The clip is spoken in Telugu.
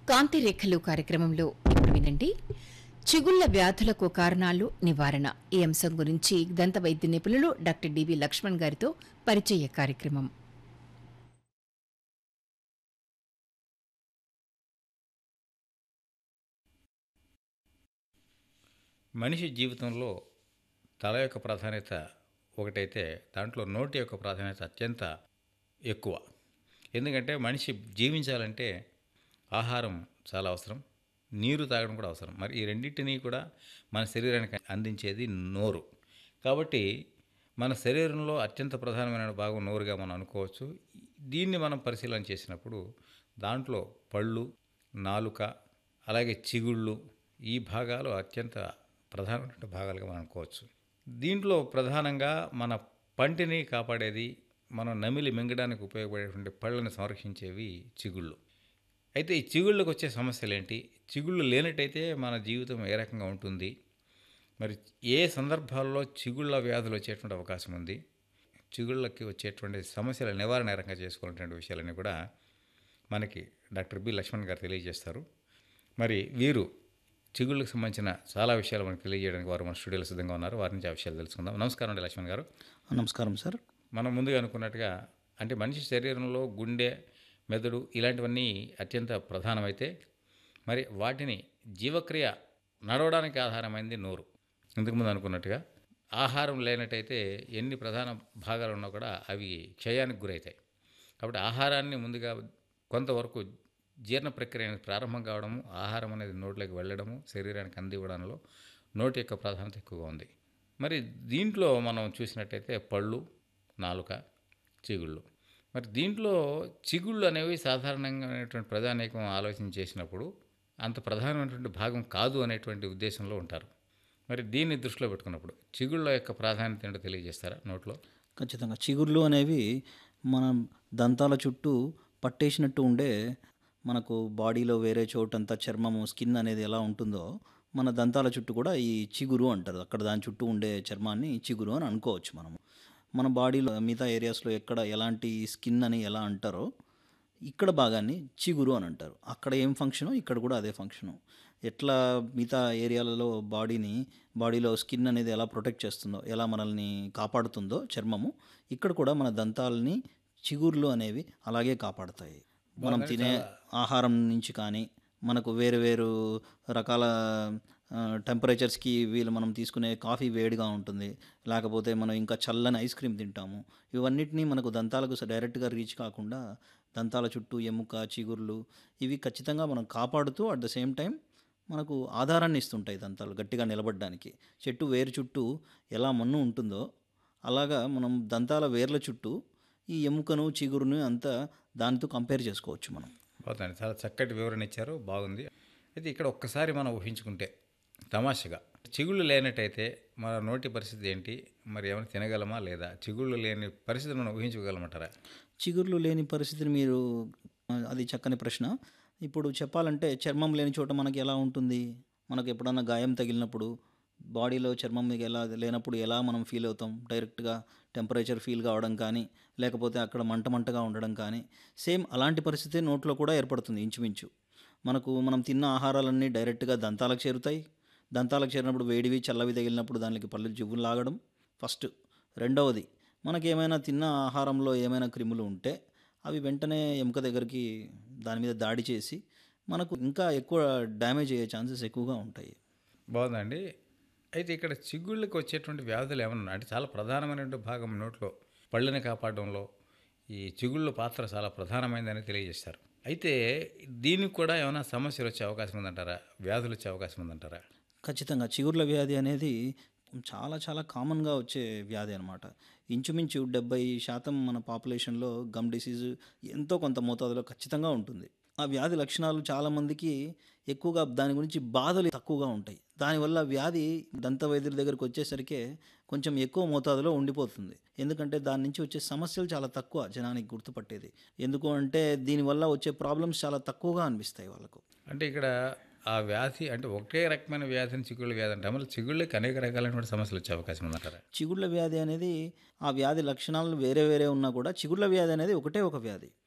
కాంతి రేఖలు కార్యక్రమంలో ఇప్పుడు వినండి చిగుళ్ల వ్యాధులకు కారణాలు నివారణ ఈ అంశం గురించి దంత వైద్య నిపుణులు డాక్టర్ డివి లక్ష్మణ్ గారితో పరిచయ కార్యక్రమం మనిషి జీవితంలో తల యొక్క ప్రాధాన్యత ఒకటైతే దాంట్లో నోటి యొక్క ప్రాధాన్యత అత్యంత ఎక్కువ ఎందుకంటే మనిషి జీవించాలంటే ఆహారం చాలా అవసరం నీరు తాగడం కూడా అవసరం మరి ఈ రెండింటినీ కూడా మన శరీరానికి అందించేది నోరు కాబట్టి మన శరీరంలో అత్యంత ప్రధానమైన భాగం నోరుగా మనం అనుకోవచ్చు దీన్ని మనం పరిశీలన చేసినప్పుడు దాంట్లో పళ్ళు నాలుక అలాగే చిగుళ్ళు ఈ భాగాలు అత్యంత ప్రధానమైన భాగాలుగా మనం అనుకోవచ్చు దీంట్లో ప్రధానంగా మన పంటిని కాపాడేది మనం నమిలి మింగడానికి ఉపయోగపడేటువంటి పళ్ళని సంరక్షించేవి చిగుళ్ళు అయితే ఈ చిగుళ్ళకు వచ్చే సమస్యలు ఏంటి చిగుళ్ళు లేనట్టయితే మన జీవితం ఏ రకంగా ఉంటుంది మరి ఏ సందర్భాల్లో చిగుళ్ళ వ్యాధులు వచ్చేటువంటి అవకాశం ఉంది చిగుళ్ళకి వచ్చేటువంటి సమస్యల నివారణ ఏ రకంగా చేసుకోవాలనేటువంటి విషయాలన్నీ కూడా మనకి డాక్టర్ బి లక్ష్మణ్ గారు తెలియజేస్తారు మరి వీరు చిగుళ్ళకు సంబంధించిన చాలా విషయాలు మనకు తెలియజేయడానికి వారు మన స్టూడియోలో సిద్ధంగా ఉన్నారు వారి నుంచి ఆ విషయాలు తెలుసుకుందాం నమస్కారం అండి లక్ష్మణ్ గారు నమస్కారం సార్ మనం ముందుగా అనుకున్నట్టుగా అంటే మనిషి శరీరంలో గుండె మెదడు ఇలాంటివన్నీ అత్యంత ప్రధానమైతే మరి వాటిని జీవక్రియ నడవడానికి ఆధారమైంది నోరు ఇంతకుముందు అనుకున్నట్టుగా ఆహారం లేనట్టయితే ఎన్ని ప్రధాన భాగాలు ఉన్నా కూడా అవి క్షయానికి గురవుతాయి కాబట్టి ఆహారాన్ని ముందుగా కొంతవరకు జీర్ణ ప్రక్రియ అనేది ప్రారంభం కావడము ఆహారం అనేది నోట్లోకి వెళ్ళడము శరీరానికి అందివ్వడంలో నోటి యొక్క ప్రాధాన్యత ఎక్కువగా ఉంది మరి దీంట్లో మనం చూసినట్టయితే పళ్ళు నాలుక చిగుళ్ళు మరి దీంట్లో చిగుళ్ళు అనేవి సాధారణంగా అనేటువంటి ప్రధానికం ఆలోచన చేసినప్పుడు అంత ప్రధానమైనటువంటి భాగం కాదు అనేటువంటి ఉద్దేశంలో ఉంటారు మరి దీన్ని దృష్టిలో పెట్టుకున్నప్పుడు చిగుళ్ళ యొక్క ప్రాధాన్యత ఏంటో తెలియజేస్తారా నోట్లో ఖచ్చితంగా చిగుర్లు అనేవి మన దంతాల చుట్టూ పట్టేసినట్టు ఉండే మనకు బాడీలో వేరే చోటంతా చర్మము స్కిన్ అనేది ఎలా ఉంటుందో మన దంతాల చుట్టూ కూడా ఈ చిగురు అంటారు అక్కడ దాని చుట్టూ ఉండే చర్మాన్ని చిగురు అని అనుకోవచ్చు మనము మన బాడీలో మిగతా ఏరియాస్లో ఎక్కడ ఎలాంటి స్కిన్ అని ఎలా అంటారో ఇక్కడ భాగాన్ని చిగురు అని అంటారు అక్కడ ఏం ఫంక్షనో ఇక్కడ కూడా అదే ఫంక్షను ఎట్లా మిగతా ఏరియాలలో బాడీని బాడీలో స్కిన్ అనేది ఎలా ప్రొటెక్ట్ చేస్తుందో ఎలా మనల్ని కాపాడుతుందో చర్మము ఇక్కడ కూడా మన దంతాలని చిగుర్లు అనేవి అలాగే కాపాడుతాయి మనం తినే ఆహారం నుంచి కానీ మనకు వేరు వేరు రకాల టెంపరేచర్స్కి వీళ్ళు మనం తీసుకునే కాఫీ వేడిగా ఉంటుంది లేకపోతే మనం ఇంకా చల్లని ఐస్ క్రీమ్ తింటాము ఇవన్నిటినీ మనకు దంతాలకు డైరెక్ట్గా రీచ్ కాకుండా దంతాల చుట్టూ ఎముక చిగుర్లు ఇవి ఖచ్చితంగా మనం కాపాడుతూ అట్ ద సేమ్ టైం మనకు ఆధారాన్ని ఇస్తుంటాయి దంతాలు గట్టిగా నిలబడడానికి చెట్టు వేరు చుట్టూ ఎలా మన్ను ఉంటుందో అలాగా మనం దంతాల వేర్ల చుట్టూ ఈ ఎముకను చిగురును అంతా దానితో కంపేర్ చేసుకోవచ్చు మనం బాగుందండి చాలా చక్కటి వివరణ ఇచ్చారు బాగుంది అయితే ఇక్కడ ఒక్కసారి మనం ఊహించుకుంటే తమాషగా చిగుళ్ళు లేనట్టయితే మన నోటి పరిస్థితి ఏంటి మరి ఏమైనా తినగలమా లేదా చిగుళ్ళు లేని పరిస్థితిని మనం ఊహించుకోగలమంటారా చిగుర్లు లేని పరిస్థితిని మీరు అది చక్కని ప్రశ్న ఇప్పుడు చెప్పాలంటే చర్మం లేని చోట మనకి ఎలా ఉంటుంది మనకు ఎప్పుడన్నా గాయం తగిలినప్పుడు బాడీలో చర్మం మీకు ఎలా లేనప్పుడు ఎలా మనం ఫీల్ అవుతాం డైరెక్ట్గా టెంపరేచర్ ఫీల్ కావడం కానీ లేకపోతే అక్కడ మంట మంటగా ఉండడం కానీ సేమ్ అలాంటి పరిస్థితి నోట్లో కూడా ఏర్పడుతుంది ఇంచుమించు మనకు మనం తిన్న ఆహారాలన్నీ డైరెక్ట్గా దంతాలకు చేరుతాయి దంతాలకు చేరినప్పుడు వేడివి చల్లవి తగిలినప్పుడు దానికి పళ్ళు జివ్వులు లాగడం ఫస్ట్ రెండవది మనకి ఏమైనా తిన్న ఆహారంలో ఏమైనా క్రిములు ఉంటే అవి వెంటనే ఎముక దగ్గరికి దాని మీద దాడి చేసి మనకు ఇంకా ఎక్కువ డ్యామేజ్ అయ్యే ఛాన్సెస్ ఎక్కువగా ఉంటాయి బాగుందండి అయితే ఇక్కడ చిగుళ్ళకి వచ్చేటువంటి వ్యాధులు ఏమైనా ఉన్నాయి? అంటే చాలా ప్రధానమైనటువంటి భాగం నోట్లో పళ్ళని కాపాడడంలో ఈ చిగుళ్ళ పాత్ర చాలా ప్రధానమైందని తెలియజేస్తారు అయితే దీనికి కూడా ఏమైనా సమస్యలు వచ్చే అవకాశం ఉందంటారా వ్యాధులు వచ్చే అవకాశం ఉందంటారా ఖచ్చితంగా చిగుర్ల వ్యాధి అనేది చాలా చాలా కామన్గా వచ్చే వ్యాధి అనమాట ఇంచుమించు డెబ్బై శాతం మన పాపులేషన్లో గమ్ డిసీజ్ ఎంతో కొంత మోతాదులో ఖచ్చితంగా ఉంటుంది ఆ వ్యాధి లక్షణాలు చాలామందికి ఎక్కువగా దాని గురించి బాధలు తక్కువగా ఉంటాయి దానివల్ల వ్యాధి దంత వైద్యుల దగ్గరికి వచ్చేసరికి కొంచెం ఎక్కువ మోతాదులో ఉండిపోతుంది ఎందుకంటే దాని నుంచి వచ్చే సమస్యలు చాలా తక్కువ జనానికి గుర్తుపట్టేది ఎందుకు అంటే దీనివల్ల వచ్చే ప్రాబ్లమ్స్ చాలా తక్కువగా అనిపిస్తాయి వాళ్ళకు అంటే ఇక్కడ ఆ వ్యాధి అంటే ఒకే రకమైన వ్యాధిని చిగుళ్ళ వ్యాధి అంటే మళ్ళీ చిగుళ్ళకి అనేక రకాలైనటువంటి సమస్యలు వచ్చే అవకాశం ఉందంటారా చిగుళ్ళ వ్యాధి అనేది ఆ వ్యాధి లక్షణాలు వేరే వేరే ఉన్నా కూడా చిగుళ్ళ వ్యాధి అనేది ఒకటే ఒక వ్యాధి